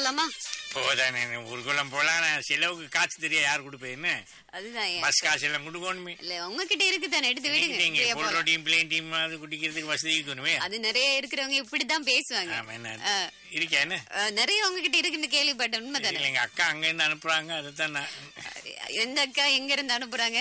போலாமா போதானே ஊருக்குள்ள போலாம் நான் செலவுக்கு காசு தெரிய யார் கொடுப்பேன்னு அதுதான் ஏன். பஸ் காசு எல்லாம் கொடுக்கணுமே இல்ல உங்ககிட்ட இருக்குதானே எடுத்து விடுங்க நீங்க இப்படியே போல் போலாம். ரொட்டியும் பிளேன் டீம் அது குடிக்கிறதுக்கு வசதி இருக்கணுமே அது நிறைய இருக்கிறவங்க இப்படித்தான் பேசுவாங்க ஆமா என்ன ஆ. இருக்கா என்ன அஹ், நிறைய உங்ககிட்ட இருக்குன்னு கேள்விப்பட்டேன் உண்மைதானே இல்ல, எங்க அக்கா அங்க இருந்து அனுப்புறாங்க அதுதான் நான் எந்த அக்கா எங்க இருந்து அனுப்புறாங்க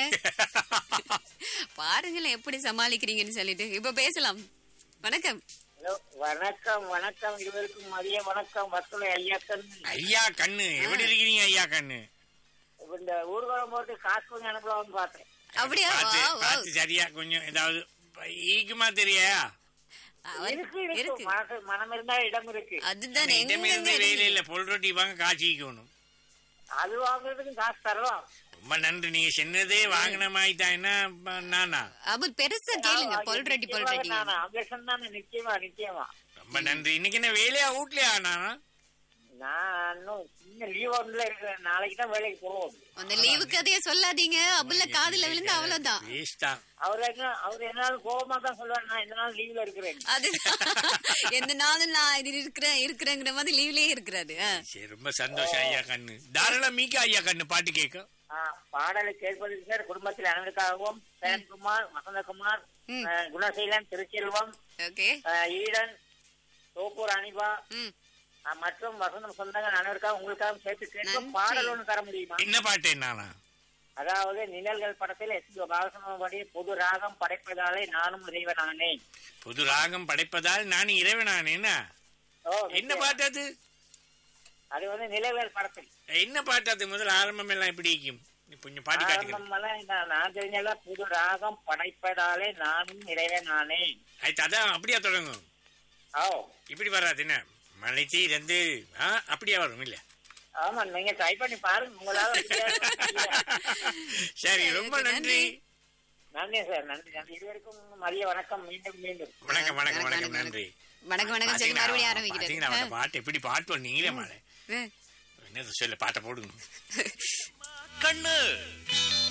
பாருங்களேன் எப்படி சமாளிக்கிறீங்கன்னு சொல்லிட்டு இப்ப பேசலாம் வணக்கம் ஹலோ வணக்கம் வணக்கம் இருவருக்கும் மதிய வணக்கம் வசூலை ஐயாக்கள் ஐயா கண்ணு எப்படி இருக்கிறீங்க ஐயா கண்ணு இப்ப இந்த ஊர்வலம் போட்டு காசு கொஞ்சம் அனுப்பலாம்னு பார்த்தேன் அப்படியா பார்த்து வா, வா. பார்த்து சரியா கொஞ்சம் ஏதாவது ஈக்குமா தெரியா அவர் இருக்கு இருக்கு இருக்கு மனசு மனம் இருந்தா இடம் இருக்கு அதுதானே இடமே எங்க இருந்து வேலை இல்ல பொல் ரொட்டி வாங்க காய்ச்சி ஈக்கணும் அது வாங்குறதுக்கு காசு தரலாம் ரொம்ப நன்றி நீங்க சொன்னதே வாங்கின மாதிரி தான் என்ன ப- நானா அவர் பெருசா கேளுங்க பொல்ரெட்டி பொல்ரெட்டி நான் அப்ளேஷன் தானே நிச்சயமா நிச்சயமா ரொம்ப நன்றி இன்னைக்கு என்ன வேலையா வீட்லயா நானா நான் இன்னும் சின்ன லீவ் ஒன்றுல இருக்கிறேன் நாளைக்கு தான் வேலைக்கு போவோம் அந்த லீவு கதைய சொல்லாதீங்க அப்புல காதுல விழுந்து அவ்வளவுதான் வேஸ்டா அவர் என்ன அவர் என்னாலும் கோபமா தான் சொல்லுவார் நான் இந்த நாள் லீவ்ல இருக்கிறேன் அதுதான் எந்த நாளும் நான் இது இருக்கிறேன் இருக்கிறேங்கிற மாதிரி லீவ்லயே இருக்கிறாரு ஆ. சரி ரொம்ப சந்தோஷம் ஐயா கண்ணு தாராளம் மீக்க ஐயா கண்ணு பாட்டு கேட்க ஆ, பாடலை கேட்பதற்கு சார் குடும்பத்தில் அனைவருக்காகவும் சேன்குமார் வசந்தகுமார் ம். ஆ, குணசீலன் திருச்செல்வம் ஓகே ஆ, ஈடன் தோப்பூர் அனிபா ம் ஆ, மற்றும் வசந்தம் சொந்தங்கள் அனைவருக்காக உங்களுக்காக சேர்த்து கேட்கும் நன்றி. பாடல் ஒன்று தர முடியுமா என்ன பாட்டு நானா அதாவது நிழல்கள் படத்தில் எஸ் பாலசனபடி புது ராகம் படைப்பதாலே நானும் இறைவனானே புது ராகம் படைப்பதால் நான் இறைவனானேனா ஓ என்ன நிச்சயம். பாட்டு அது அது வந்து நிழல்கள் படத்தில் என்ன பாட்டு அது முதல்ல ஆரம்பம் எல்லாம் எப்படி இருக்கும் நீ கொஞ்சம் பாடி காட்டுங்க ஆரம்பமெல்லாம் நான் நான் தெரிஞ்சல புது ராகம் படைப்பதாலே நானும் இறைவனானே ஆயிட்டு அதான் அப்படியா தொடங்கும் ஓ இப்படி வராது என்ன மலைச்சி இருந்து ஆ அப்படியா வரும் இல்ல ஆமா நீங்க ட்ரை பண்ணி பாருங்க உங்களால முடியாது. சரி ரொம்ப நன்றி நன்றி சார் நன்றி நன்றி இதுவரைக்கும் மதிய வணக்கம் மீண்டும் மீண்டும் வணக்கம் வணக்கம் வணக்கம் நன்றி வணக்கம் வணக்கம் சொல்லி பாத்தீங்களா, மறுபடியும் பாத்தீங்களா, அந்த ஆரம்பிக்கிறது பாட்டு எப்படி பாட்டு நீங்களே மலை ஆ. என்ன சொல்ல பாட்டை போடுங்க கண்ணு